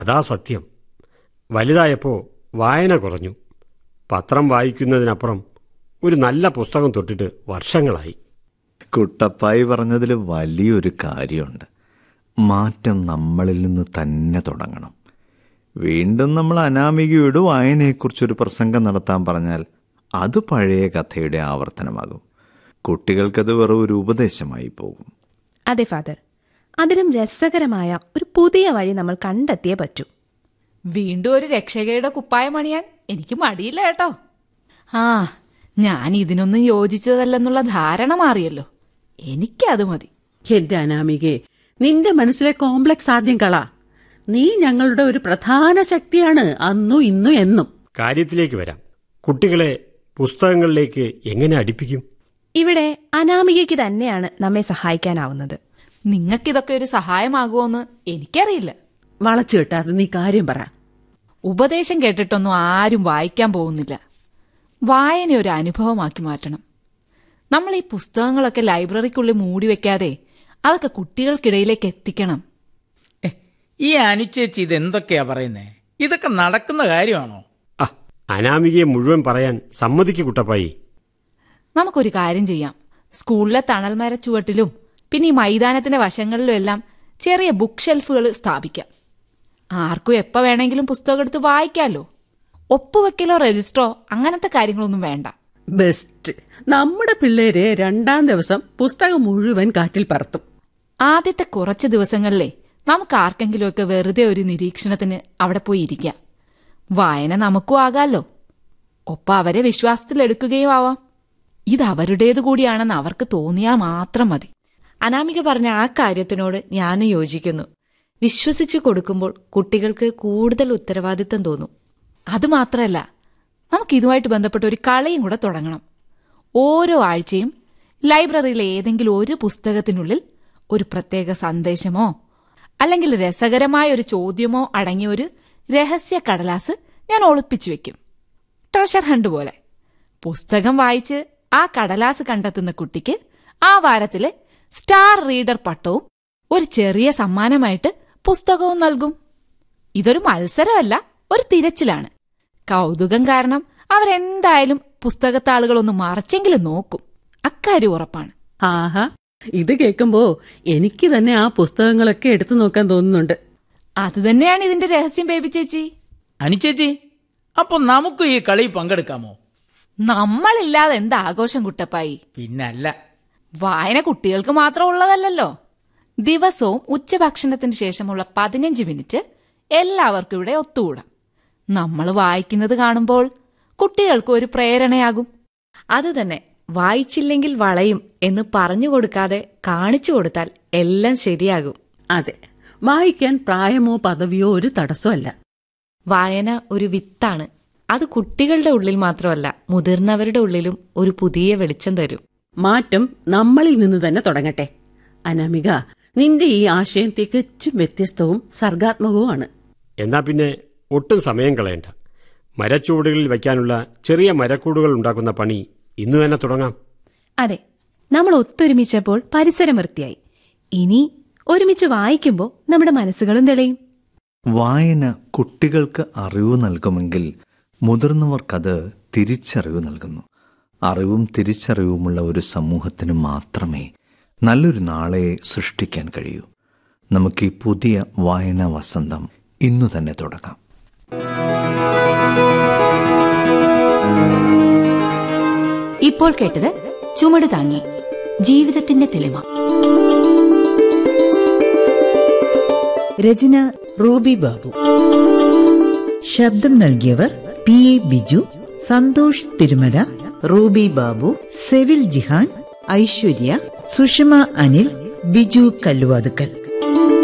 അതാ സത്യം വലുതായപ്പോൾ വായന കുറഞ്ഞു പത്രം വായിക്കുന്നതിനപ്പുറം ഒരു നല്ല പുസ്തകം തൊട്ടിട്ട് വർഷങ്ങളായി കുട്ടപ്പായി പറഞ്ഞതിൽ വലിയൊരു കാര്യമുണ്ട് മാറ്റം നമ്മളിൽ നിന്ന് തന്നെ തുടങ്ങണം വീണ്ടും നമ്മൾ അനാമികയോട് വായനയെക്കുറിച്ചൊരു പ്രസംഗം നടത്താൻ പറഞ്ഞാൽ അത് പഴയ കഥയുടെ ആവർത്തനമാകും കുട്ടികൾക്കത് വെറും ഒരു ഉപദേശമായി പോകും അതെ ഫാദർ അതിലും രസകരമായ ഒരു പുതിയ വഴി നമ്മൾ കണ്ടെത്തിയേ പറ്റൂ വീണ്ടും ഒരു രക്ഷകയുടെ കുപ്പായം അണിയാൻ എനിക്ക് മടിയില്ല കേട്ടോ ആ ഞാൻ ഇതിനൊന്നും യോജിച്ചതല്ലെന്നുള്ള ധാരണ മാറിയല്ലോ എനിക്കത് മതി എന്റെ അനാമികെ നിന്റെ മനസ്സിലെ കോംപ്ലക്സ് ആദ്യം കള നീ ഞങ്ങളുടെ ഒരു പ്രധാന ശക്തിയാണ് അന്നു ഇന്നു എന്നും കാര്യത്തിലേക്ക് വരാം കുട്ടികളെ പുസ്തകങ്ങളിലേക്ക് എങ്ങനെ അടുപ്പിക്കും ഇവിടെ അനാമികയ്ക്ക് തന്നെയാണ് നമ്മെ സഹായിക്കാനാവുന്നത് നിങ്ങൾക്കിതൊക്കെ ഒരു സഹായമാകുമോന്ന് എനിക്കറിയില്ല വളച്ചു കിട്ടാതെ നീ കാര്യം പറ ഉപദേശം കേട്ടിട്ടൊന്നും ആരും വായിക്കാൻ പോകുന്നില്ല വായന ഒരു അനുഭവമാക്കി മാറ്റണം നമ്മൾ ഈ പുസ്തകങ്ങളൊക്കെ ലൈബ്രറിക്കുള്ളിൽ മൂടി വെക്കാതെ അതൊക്കെ കുട്ടികൾക്കിടയിലേക്ക് എത്തിക്കണം ഏ, ഈ അനുചേച്ചി ഇതെന്തൊക്കെയാ പറയുന്നേ ഇതൊക്കെ നടക്കുന്ന കാര്യമാണോ ആ അനാമികയെ മുഴുവൻ പറയാൻ സമ്മതിക്കു കുട്ടപ്പായി നമുക്കൊരു കാര്യം ചെയ്യാം സ്കൂളിലെ തണൽമര ചുവട്ടിലും പിന്നെ ഈ മൈതാനത്തിന്റെ വശങ്ങളിലും എല്ലാം ചെറിയ ബുക്ക് ഷെൽഫുകൾ സ്ഥാപിക്കാം ആർക്കും എപ്പോ വേണമെങ്കിലും പുസ്തകം എടുത്ത് വായിക്കാമല്ലോ ഒപ്പുവെക്കലോ രജിസ്റ്ററോ അങ്ങനത്തെ കാര്യങ്ങളൊന്നും വേണ്ട ബെസ്റ്റ് നമ്മുടെ പിള്ളേരെ രണ്ടാം ദിവസം പുസ്തകം മുഴുവൻ കാറ്റിൽ പറത്തും ആദ്യത്തെ കുറച്ച് ദിവസങ്ങളിലെ നമുക്ക് ആർക്കെങ്കിലുമൊക്കെ വെറുതെ ഒരു നിരീക്ഷണത്തിന് അവിടെ പോയി ഇരിക്കാം വായന നമുക്കും ആകാമല്ലോ ഒപ്പം അവരെ വിശ്വാസത്തിലെടുക്കുകയും ആവാം ഇത് അവരുടേതു കൂടിയാണെന്ന് അവർക്ക് തോന്നിയാൽ മാത്രം മതി അനാമിക പറഞ്ഞ ആ കാര്യത്തിനോട് ഞാനും യോജിക്കുന്നു വിശ്വസിച്ചു കൊടുക്കുമ്പോൾ കുട്ടികൾക്ക് കൂടുതൽ ഉത്തരവാദിത്തം തോന്നും അത് മാത്രമല്ല നമുക്ക് ഇതുമായിട്ട് ബന്ധപ്പെട്ട ഒരു കളിയും കൂടെ തുടങ്ങണം ഓരോ ആഴ്ചയും ലൈബ്രറിയിലെ ഏതെങ്കിലും ഒരു പുസ്തകത്തിനുള്ളിൽ ഒരു പ്രത്യേക സന്ദേശമോ അല്ലെങ്കിൽ രസകരമായ ഒരു ചോദ്യമോ അടങ്ങിയ ഒരു രഹസ്യ കടലാസ് ഞാൻ ഒളിപ്പിച്ചു വെക്കും ട്രഷർ ഹണ്ട് പോലെ പുസ്തകം വായിച്ച് ആ കടലാസ് കണ്ടെത്തുന്ന കുട്ടിക്ക് ആ വാരത്തിലെ സ്റ്റാർ റീഡർ പട്ടവും ഒരു ചെറിയ സമ്മാനമായിട്ട് പുസ്തകവും നൽകും ഇതൊരു മത്സരമല്ല ഒരു തിരച്ചിലാണ് കൗതുകം കാരണം അവരെന്തായാലും പുസ്തകത്താളുകളൊന്ന് മറച്ചെങ്കിലും നോക്കും അക്കാര്യം ഉറപ്പാണ് ആഹാ ഇത് കേൾക്കുമ്പോ എനിക്ക് തന്നെ ആ പുസ്തകങ്ങളൊക്കെ എടുത്തു നോക്കാൻ തോന്നുന്നുണ്ട് അത് തന്നെയാണ് ഇതിന്റെ രഹസ്യം ബേബി ചേച്ചി അനുചേച്ചി അപ്പൊ നമുക്ക് ഈ കളി പങ്കെടുക്കാമോ നമ്മളില്ലാതെ എന്ത് ആഘോഷം കുട്ടപ്പായി പിന്നല്ല വായന കുട്ടികൾക്ക് മാത്രം ഉള്ളതല്ലല്ലോ ദിവസവും ഉച്ചഭക്ഷണത്തിന് ശേഷമുള്ള പതിനഞ്ച് മിനിറ്റ് എല്ലാവർക്കും ഇവിടെ ഒത്തുകൂടാം നമ്മൾ വായിക്കുന്നത് കാണുമ്പോൾ കുട്ടികൾക്ക് ഒരു പ്രേരണയാകും അത് തന്നെ വായിച്ചില്ലെങ്കിൽ വളയും എന്ന് പറഞ്ഞു കൊടുക്കാതെ കാണിച്ചു കൊടുത്താൽ എല്ലാം ശരിയാകും അതെ വായിക്കാൻ പ്രായമോ പദവിയോ ഒരു തടസ്സമല്ല വായന ഒരു വിത്താണ് അത് കുട്ടികളുടെ ഉള്ളിൽ മാത്രമല്ല മുതിർന്നവരുടെ ഉള്ളിലും ഒരു പുതിയ വെളിച്ചം തരും മാറ്റം നമ്മളിൽ നിന്ന് തന്നെ തുടങ്ങട്ടെ അനാമിക നിന്റെ ഈ ആശയം തികച്ചും വ്യത്യസ്തവും സർഗാത്മകവുമാണ് എന്നാ പിന്നെ ഒട്ടും സമയം കളയണ്ട മരച്ചുവടുകളിൽ വയ്ക്കാനുള്ള ചെറിയ മരക്കൂടുകൾ ഉണ്ടാക്കുന്ന പണി ഇന്നു തന്നെ തുടങ്ങാം അതെ നമ്മൾ ഒത്തൊരുമിച്ചപ്പോൾ പരിസരം വൃത്തിയായി ഇനി ഒരുമിച്ച് വായിക്കുമ്പോൾ നമ്മുടെ മനസ്സുകളും തെളിയും വായന കുട്ടികൾക്ക് അറിവ് നൽകുമെങ്കിൽ മുതിർന്നവർക്കത് തിരിച്ചറിവ് നൽകുന്നു അറിവും തിരിച്ചറിവുമുള്ള ഒരു സമൂഹത്തിന് മാത്രമേ നല്ലൊരു നാളെ സൃഷ്ടിക്കാൻ കഴിയൂ നമുക്ക് ഈ പുതിയ വായനാ വസന്തം ഇന്നു തന്നെ തുടങ്ങാം ഇപ്പോൾ കേട്ടത് ചുമട് താങ്ങി ജീവിതത്തിന്റെ തെളിമ രചന റൂബി ബാബു ശബ്ദം നൽകിയവർ പി എ ബിജു സന്തോഷ് തിരുമല റൂബി ബാബു സെവിൽ ജിഹാൻ ഐശ്വര്യ സുഷമ അനിൽ ബിജു കല്ലുവാതുക്കൽ